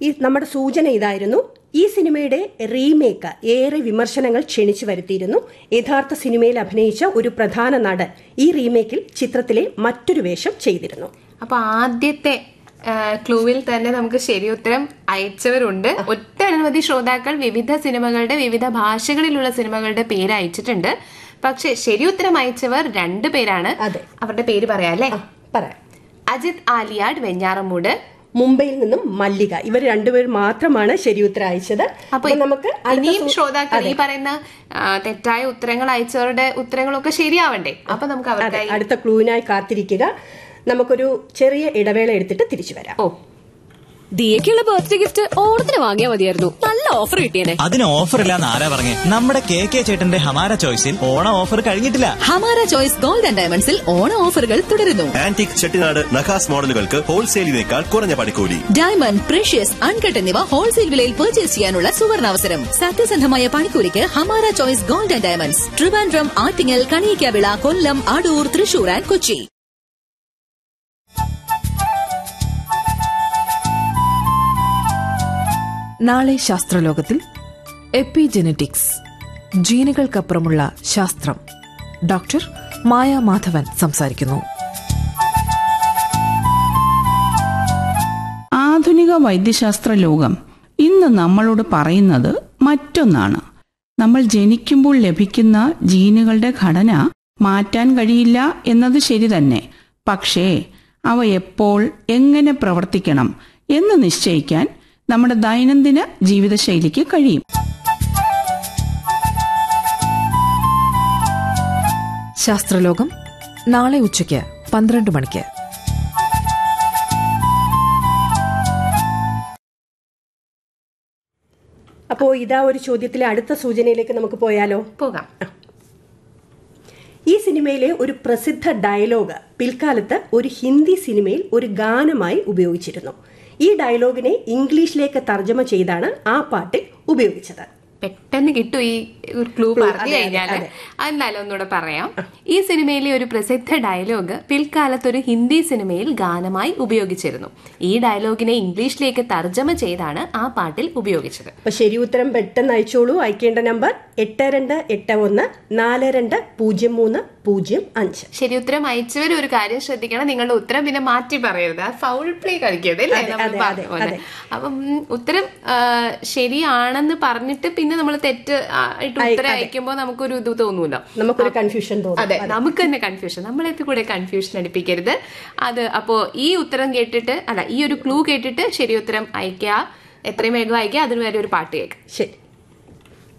ഈ നമ്മുടെ സൂചന ഇതായിരുന്നു ഈ സിനിമയുടെ റീമേക്ക് ഏറെ വിമർശനങ്ങൾ ക്ഷണിച്ചു വരുത്തിയിരുന്നു യഥാർത്ഥ സിനിമയിൽ അഭിനയിച്ച ഒരു പ്രധാന നടൻ ഈ റീമേക്കിൽ ചിത്രത്തിലെ മറ്റൊരു വേഷം ചെയ്തിരുന്നു അപ്പൊ ആദ്യത്തെ ആ, ക്ലൂവിൽ തന്നെ നമുക്ക് ശരിയുത്തരം അയച്ചവരുണ്ട് ഒട്ടനവധി ശ്രോതാക്കൾ വിവിധ സിനിമകളുടെ വിവിധ ഭാഷകളിലുള്ള സിനിമകളുടെ പേര് അയച്ചിട്ടുണ്ട് പക്ഷെ ശരിയുത്തരം അയച്ചവർ രണ്ടു പേരാണ് അതെ. അവരുടെ പേര് പറയാം അല്ലേ പറയാം അജിത് ആലിയാട് വെഞ്ഞാറമൂട് മുംബൈയിൽ നിന്നും മല്ലിക ഇവർ രണ്ടുപേർ മാത്രമാണ് ശരിയുത്തരം അയച്ചത് അപ്പൊ അപ്പൊ നമുക്ക് അടുത്ത ഇനിയും സൂ- ശ്രോതാക്കൾ ഈ പറയുന്ന ആ, തെറ്റായ ഉത്തരങ്ങൾ അയച്ചവരുടെ ഉത്തരങ്ങളൊക്കെ ശരിയാവണ്ടേ അപ്പൊ നമുക്ക് അതെ അവർക്കായി അടുത്ത ക്ലൂവിനായി കാത്തിരിക്കുക നമുക്കൊരു ചെറിയ ഇടവേള എടുത്തിട്ട് തിരിച്ചു വരാം ഓ ദിയക്കുള്ള ബർത്ത്ഡേ ഗിഫ്റ്റ് ഓണത്തിന് വാങ്ങിയാൽ മതിയായിരുന്നു നല്ല ഓഫർ കിട്ടിയേനെ അതിന് ഓഫർ ഇല്ലാന്ന് ആരാ പറഞ്ഞേ നമ്മുടെ കെ കെ ചേട്ടന്റെ ഹമാര ചോയ്സിൽ ഓണം ഓഫർ കഴിഞ്ഞിട്ടില്ല ഹമാര ചോയ്സ് ഗോൾഡ് ആൻഡ് ഡയമണ്ട്സിൽ ഓണ ഓഫറുകൾ തുടരുന്നു ആന്റിക് ചെട്ടിനാട് നഖാസ് മോഡലുകൾക്ക് ഹോൾസെയിലിനേക്കാൾ കുറഞ്ഞ പണിക്കൂലി ഡയമണ്ട് പ്രഷ്യസ് അൺകട്ട് എന്നിവ ഹോൾസെയിൽ വിലയിൽ പർച്ചേസ് ചെയ്യാനുള്ള സുവർണാവസരം സത്യസന്ധമായ പണിക്കൂലിക്ക് Hamara choice gold and diamonds Trivandrum Attingal Kaliyikkavila Kollam Adoor Thrissur and Kochi നാളെ ശാസ്ത്രലോകത്തിൽ എപ്പിജെനറ്റിക്സ് ജീനുകൾക്കപ്പുറമുള്ള ശാസ്ത്രം ഡോക്ടർ മായ മാധവൻ സംസാരിക്കുന്നു ആധുനിക വൈദ്യശാസ്ത്ര ലോകം ഇന്ന് നമ്മളോട് പറയുന്നത് മറ്റൊന്നാണ് നമ്മൾ ജനിക്കുമ്പോൾ ലഭിക്കുന്ന ജീനുകളുടെ ഘടന മാറ്റാൻ കഴിയില്ല എന്നത് ശരി തന്നെ പക്ഷേ അവ എപ്പോൾ എങ്ങനെ പ്രവർത്തിക്കണം എന്ന് നിശ്ചയിക്കാൻ നമ്മുടെ ദൈനംദിന ജീവിതശൈലിക്ക് കഴിയും ശാസ്ത്രലോകം നാളെ ഉച്ചയ്ക്ക് പന്ത്രണ്ട് മണിക്ക് അപ്പോൾ ഇതാ ഒരു ചോദ്യത്തിലെ അടുത്ത സൂചനയിലേക്ക് നമുക്ക് പോയാലോ പോകാം ഈ സിനിമയിലെ ഒരു പ്രസിദ്ധ ഡയലോഗ് പിൽക്കാലത്ത് ഒരു ഹിന്ദി സിനിമയിൽ ഒരു ഗാനമായി ഉപയോഗിച്ചിരുന്നു ഈ ഡയലോഗിനെ ഇംഗ്ലീഷിലേക്ക് തർജ്ജമ ചെയ്താണ് ആ പാട്ടിൽ ഉപയോഗിച്ചത് പെട്ടെന്ന് കിട്ടും ഈ ഒരു ക്ലൂ Clue, പറഞ്ഞു അതെ, അതെ, കഴിഞ്ഞാല് അതെ. എന്നാലും ഒന്നുകൂടെ പറയാം ഈ സിനിമയിലെ ഒരു പ്രസിദ്ധ ഡയലോഗ് പിൽക്കാലത്ത് ഒരു ഹിന്ദി സിനിമയിൽ ഗാനമായി ഉപയോഗിച്ചിരുന്നു ഈ ഡയലോഗിനെ ഇംഗ്ലീഷിലേക്ക് തർജ്ജമ ചെയ്താണ് ആ പാട്ടിൽ ഉപയോഗിച്ചത് അപ്പൊ ശരി ഉത്തരം പെട്ടെന്ന് അയച്ചോളൂ അയക്കേണ്ട നമ്പർ എട്ട് രണ്ട് എട്ട് ഒന്ന് നാല് രണ്ട് പൂജ്യം മൂന്ന് പൂജ്യം അഞ്ച് ശരി ഉത്തരം അയച്ചവർ ഒരു കാര്യം ശ്രദ്ധിക്കണം നിങ്ങളുടെ ഉത്തരം പിന്നെ മാറ്റി പറയരുത് ആ ഫൗൾ പ്ലേ കളിക്കരുത് അല്ലേ അതെ, നമ്മൾ അതെ, പറഞ്ഞ അതെ, പോലെ അതെ. അപ്പം ഉം, ഉത്തരം ആ, ശരിയാണെന്ന് പറഞ്ഞിട്ട് പിന്നെ നമ്മൾ തെറ്റ് ആയിട്ട് അയ്- ഉത്തരം അതെ. അയക്കുമ്പോൾ നമുക്കൊരു ഇത് തോന്നൂല്ലോ നമുക്കൊരു കൺഫ്യൂഷൻ തോന്നും അതെ നമുക്ക് തന്നെ കൺഫ്യൂഷൻ നമ്മളെത്തി കൂടെ കൺഫ്യൂഷൻ അടിപ്പിക്കരുത് അത് അപ്പോ ഈ ഉത്തരം കേട്ടിട്ട് അല്ല ഈ ഒരു ക്ലൂ കേട്ടിട്ട് ശരി ഉത്തരം അയക്കുക എത്രയും വേഗം അയക്കുക അതിന് വരെ ഒരു പാട്ട് കേൾക്കുക ശരി